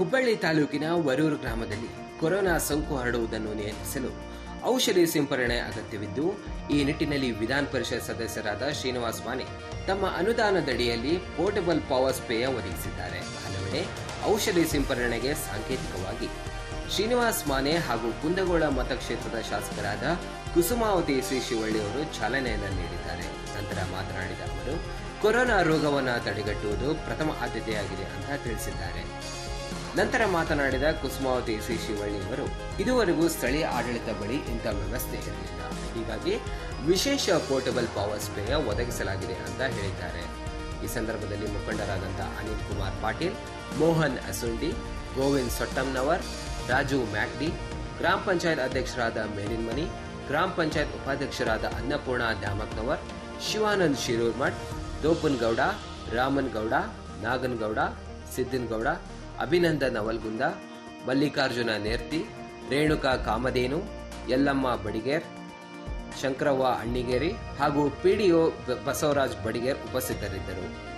ಹುಬ್ಬಳ್ಳಿ ತಾಲೂಕಿನ ವರೂರು ಗ್ರಾಮದಲ್ಲಿ ಕೊರೋನಾ ಸೋಂಕು ಹರಡುವುದನ್ನು ನಿಯಂತ್ರಿಸಲು ಔಷಧಿ ಸಿಂಪರಣೆ ಅಗತ್ಯವಿದ್ದು ಈ ನಿಟ್ಟಿನಲ್ಲಿ ವಿಧಾನ ಪರಿಷತ್ ಸದಸ್ಯರಾದ ಶ್ರೀನಿವಾಸ್ ಮಾನೆ ತಮ್ಮ ಅನುದಾನದಡಿಯಲ್ಲಿ ಪೋರ್ಟಬಲ್ ಪವರ್ ಸ್ಪ್ರೇಯ ಒದಗಿಸಿದ್ದಾರೆ ಹಲವೆಡೆ ಔಷಧಿ ಸಿಂಪರಣೆಗೆ ಸಾಂಕೇತಿಕವಾಗಿ ಶ್ರೀನಿವಾಸ್ ಮಾನೆ ಹಾಗೂ ಕುಂದಗೋಳ ಮತಕ್ಷೇತ್ರದ ಶಾಸಕರಾದ ಕುಸುಮಾವತಿ ಶ್ರೀ ಶಿವಳ್ಳಿ ಅವರು ಚಾಲನೆಯನ್ನು ನೀಡಿದ್ದಾರೆ ನಂತರ ಮಾತನಾಡಿದ ಅವರು ಕೊರೋನಾ ರೋಗವನ್ನು ತಡೆಗಟ್ಟುವುದು ಪ್ರಥಮ ಆದ್ಯತೆಯಾಗಿದೆ ಅಂತ ತಿಳಿಸಿದ್ದಾರೆ ನಂತರ ಮಾತನಾಡಿದ ಕುಸುಮಾವತಿ ಶ್ರೀ ಶಿವಳ್ಳಿ ಅವರು ಇದುವರೆಗೂ ಸ್ಥಳೀಯ ಆಡಳಿತ ಬಳಿ ಇಂಥ ವ್ಯವಸ್ಥೆ ಇರಲಿಲ್ಲ ಹೀಗಾಗಿ ವಿಶೇಷ ಪೋರ್ಟಬಲ್ ಪವರ್ ಸ್ಪ್ರೇಯ ಒದಗಿಸಲಾಗಿದೆ ಅಂತ ಹೇಳಿದ್ದಾರೆ ಈ ಸಂದರ್ಭದಲ್ಲಿ ಮುಖಂಡರಾದಂಥ ಅನಿಲ್ ಕುಮಾರ್ ಪಾಟೀಲ್ ಮೋಹನ್ ಅಸುಂಡಿ ಗೋವಿಂದ್ ಸೊಟ್ಟಂನವರ್ ರಾಜು ಮ್ಯಾಕ್ಡಿ ಗ್ರಾಮ ಪಂಚಾಯತ್ ಅಧ್ಯಕ್ಷರಾದ ಮೇಲಿನ್ಮನಿ ಗ್ರಾಮ ಪಂಚಾಯತ್ ಉಪಾಧ್ಯಕ್ಷರಾದ ಅನ್ನಪೂರ್ಣ ದ್ಯಾಮಕ್ನವರ್ ಶಿವಾನಂದ್ ಶಿರೂರ್ಮಠ್ ದೋಪನ್ ಗೌಡ ರಾಮನ್ ಗೌಡ ನಾಗನ್ ಗೌಡ ಸಿದ್ದನ್ ಗೌಡ ಅಭಿನಂದನ್ ಅವಲ್ಗುಂದ ಮಲ್ಲಿಕಾರ್ಜುನ ನೇರ್ತಿ ರೇಣುಕಾ ಕಾಮಧೇನು ಯಲ್ಲಮ್ಮ ಬಡಿಗೇರ್ ಶಂಕರವ್ವ ಅಣ್ಣಿಗೇರಿ ಹಾಗೂ ಪಿಡಿಒ ಬಸವರಾಜ್ ಬಡಿಗೇರ್ ಉಪಸ್ಥಿತರಿದ್ದರು